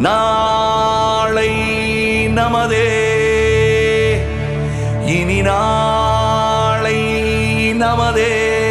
நாளை நமதே இனி நாளை நமதே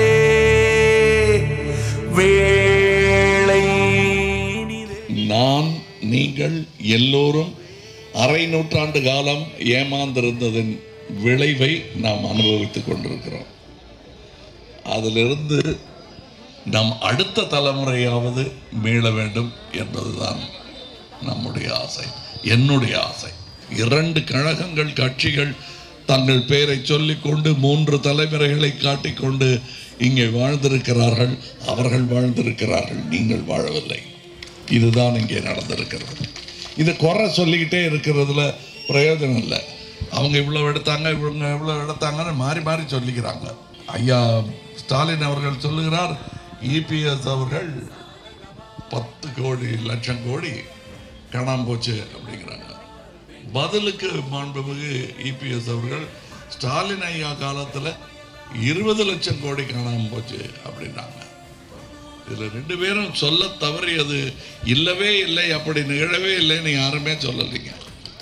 வேளை இனிதே நான் நீங்கள் எல்லோரும் அரை நூற்றாண்டு காலம் ஏமாந்திருந்ததன் விளைவை நாம் அனுபவித்துக் கொண்டிருக்கிறோம் அதிலிருந்து நம் அடுத்த தலைமுறையாவது மீள வேண்டும் என்பதுதான் நம்முடைய ஆசை என்னுடைய ஆசை இரண்டு கழகங்கள் கட்சிகள் தங்கள் பெயரை சொல்லிக்கொண்டு மூன்று தலைமுறைகளை காட்டிக்கொண்டு இங்கே வாழ்ந்திருக்கிறார்கள் அவர்கள் வாழ்ந்திருக்கிறார்கள் நீங்கள் வாழவில்லை இதுதான் இங்கே நடந்திருக்கிறது இது குறை சொல்லிக்கிட்டே இருக்கிறதுல பிரயோஜனம் இல்லை அவங்க இவ்வளோ எடுத்தாங்க இவங்க இவ்வளோ எடுத்தாங்கன்னு மாறி மாறி சொல்லிக்கிறாங்க ஐயா ஸ்டாலின் அவர்கள் சொல்லுகிறார் இபிஎஸ் அவர்கள் பத்து கோடி லட்சம் கோடி காணாம போச்சு அப்படிங்கிறாங்க பதிலுக்கு மாண்புமிகு இபிஎஸ் அவர்கள் ஸ்டாலின் ஐயா காலத்தில் இருபது லட்சம் கோடி காணாம போச்சு அப்படின்னாங்க இதுல ரெண்டு பேரும் சொல்ல தவறியது இல்லவே இல்லை அப்படி நிகழவே இல்லைன்னு யாருமே சொல்லலைங்க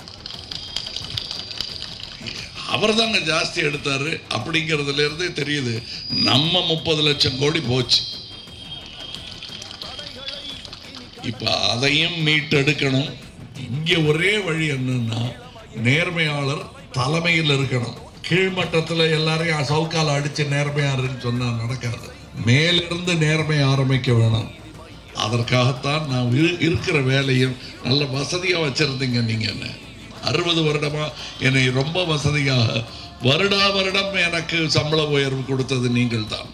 அவர் தாங்க ஜாஸ்தி எடுத்தாரு அப்படிங்கிறதுல இருந்தே தெரியுது நம்ம முப்பது லட்சம் கோடி போச்சு இப்ப அதையும் மீட்டெடுக்கணும் இங்க ஒரே வழி என்னன்னா நேர்மையாளர் தலைமையில் இருக்கணும் கீழ்மட்டத்துல எல்லாரையும் சவுக்கால அடிச்சு நேர்மையாருன்னு சொன்னா நடக்காது மேலிருந்து நேர்மை ஆரம்பிக்க வேணும் அதற்காகத்தான் நான் இரு- இருக்கிற வேலையும் நல்ல வசதியா வச்சிருந்தீங்க நீங்க என்ன அறுபது வருடமா என்னை ரொம்ப வசதியாக வருடா வருடம் எனக்கு சம்பள உயர்வு கொடுத்தது நீங்கள் தான்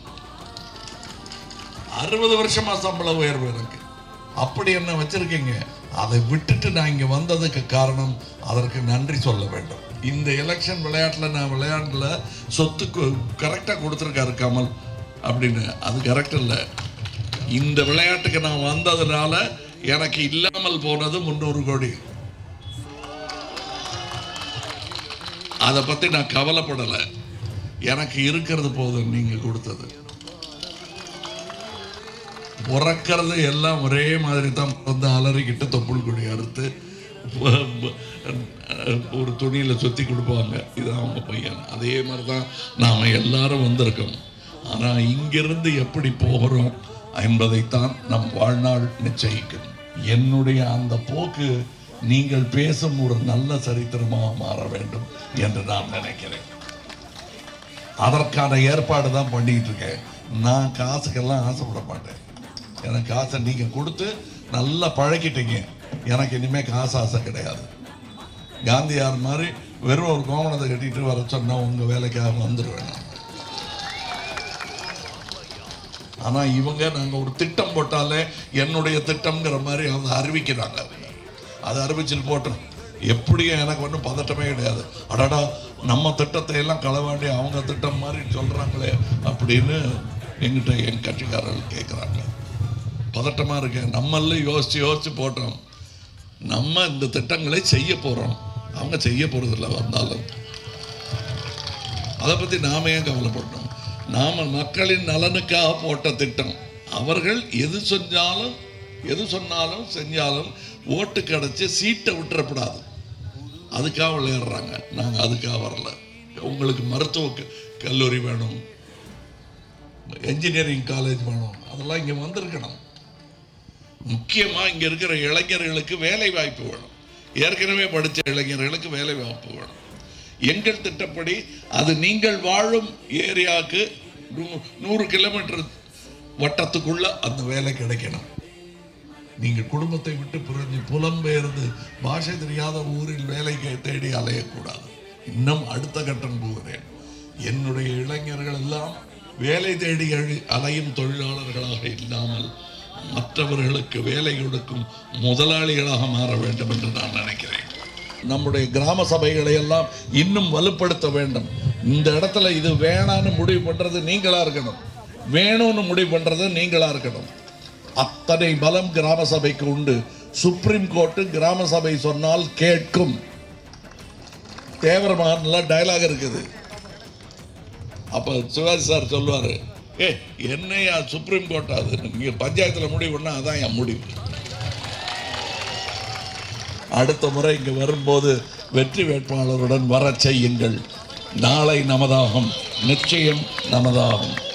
அறுபது வருஷமா சம்பள உயர்வு எனக்கு அப்படி என்ன வச்சிருக்கீங்க அதை விட்டுட்டு நான் இங்க வந்ததுக்கு காரணம் அதற்கு நன்றி சொல்ல வேண்டும் இந்த எலெக்ஷன் விளையாட்டுல நான் விளையாண்டுல சொத்துக்கு கரெக்டா கொடுத்துருக்காரு கமல் அப்படின்னு அது கரெக்ட் இல்லை இந்த விளையாட்டுக்கு நான் வந்ததுனால எனக்கு இல்லாமல் போனது முந்நூறு கோடி அதை பத்தி நான் கவலைப்படலை எனக்கு இருக்கிறது போதும் நீங்க கொடுத்தது பிறக்கிறது எல்லாம் ஒரே மாதிரி தான் பிறந்து அலறிக்கிட்டு தொப்புள் கொடி அறுத்து ப- ப- ஒரு துணியில் சுற்றி கொடுப்பாங்க இது அவங்க பையன் அதே மாதிரி தான் நாம் எல்லாரும் வந்திருக்கோம் ஆனால் இங்கிருந்து எப்படி போகிறோம் என்பதைத்தான் நம் வாழ்நாள் நிச்சயிக்கும் என்னுடைய அந்த போக்கு நீங்கள் பேசும் ஒரு நல்ல சரித்திரமாக மாற வேண்டும் என்று நான் நினைக்கிறேன் அதற்கான ஏற்பாடு தான் பண்ணிட்டு இருக்கேன் நான் காசுக்கெல்லாம் ஆசைப்பட மாட்டேன் எனக்கு காசை நீங்கள் கொடுத்து நல்லா பழக்கிட்டீங்க எனக்கு இனிமே காசு ஆசை கிடையாது காந்தியார் மாதிரி வெறும் ஒரு கோமணத்தை கட்டிட்டு வர சொன்னா உங்க வேலைக்காக வந்துடுவேன் நான். ஆனா இவங்க நாங்க ஒரு திட்டம் போட்டாலே என்னுடைய திட்டம்ங்கிற மாதிரி அவங்க அறிவிக்கிறாங்க அதை அறிவிச்சுட்டு போட்டோம் எப்படியும் எனக்கு ஒன்றும் பதட்டமே கிடையாது அடடா நம்ம திட்டத்தை எல்லாம் களவாண்டி அவங்க திட்டம் மாதிரி சொல்றாங்களே அப்படின்னு எங்கிட்ட என் கட்சிக்காரர்கள் கேட்குறாங்க பதட்டமா இருக்கேன் நம்மள யோசிச்சு யோசிச்சு போட்டோம் நம்ம இந்த திட்டங்களை செய்ய போறோம் அவங்க செய்ய போறதில்ல வந்தாலும் அதை பத்தி நாம ஏன் கவலைப்படணும் நாம மக்களின் நலனுக்காக போட்ட திட்டம் அவர்கள் எது செஞ்சாலும் எது சொன்னாலும் செஞ்சாலும் ஓட்டு கிடைச்சு சீட்டை விட்டுறக்கூடாது அதுக்காக விளையாடுறாங்க நாங்க அதுக்காக வரல உங்களுக்கு மருத்துவ க- கல்லூரி வேணும் என்ஜினியரிங் காலேஜ் வேணும் அதெல்லாம் இங்க வந்திருக்கணும் முக்கியமா இங்க இருக்கிற இளைஞர்களுக்கு வேலை வாய்ப்பு வேணும் ஏற்கனவே படித்த இளைஞர்களுக்கு வேலை வாய்ப்பு வேணும் எங்கள் திட்டப்படி அது நீங்கள் வாழும் ஏரியாவுக்கு நூ- நூறு கிலோமீட்டர் வட்டத்துக்குள்ள அந்த வேலை கிடைக்கணும் நீங்கள் குடும்பத்தை விட்டு பிரிஞ்சு புலம்பெயர்ந்து பாஷை தெரியாத ஊரில் வேலை கே- தேடி அலையக்கூடாது இன்னும் அடுத்த கட்டம் போகிறேன் என்னுடைய இளைஞர்கள் எல்லாம் வேலை தேடி அழி- அலையும் தொழிலாளர்களாக இல்லாமல் மற்றவர்களுக்கு வேலை கொடுக்கும் முதலாளிகளாக மாற வேண்டும் என்று நான் நினைக்கிறேன் நம்முடைய கிராம சபைகளை எல்லாம் இன்னும் வலுப்படுத்த வேண்டும் இந்த இடத்துல இது வேணான்னு முடிவு பண்றது நீங்களா இருக்கணும் வேணும்னு முடிவு பண்றது நீங்களா இருக்கணும் அத்தனை பலம் கிராம சபைக்கு உண்டு சுப்ரீம் கோர்ட்டு கிராம சபை சொன்னால் கேட்கும் தேவர மகன்ல டயலாக் இருக்குது அப்ப சிவாஜி சார் சொல்லுவாரு ஏ என்னையா சுப்ரீம் கோர்ட் அது நீங்க பஞ்சாயத்துல முடிவு பண்ணா அதான் என் முடிவு அடுத்த முறை இங்கே வரும்போது வெற்றி வேட்பாளருடன் வரச் செய்யுங்கள் நாளை நமதாகும் நிச்சயம் நமதாகும்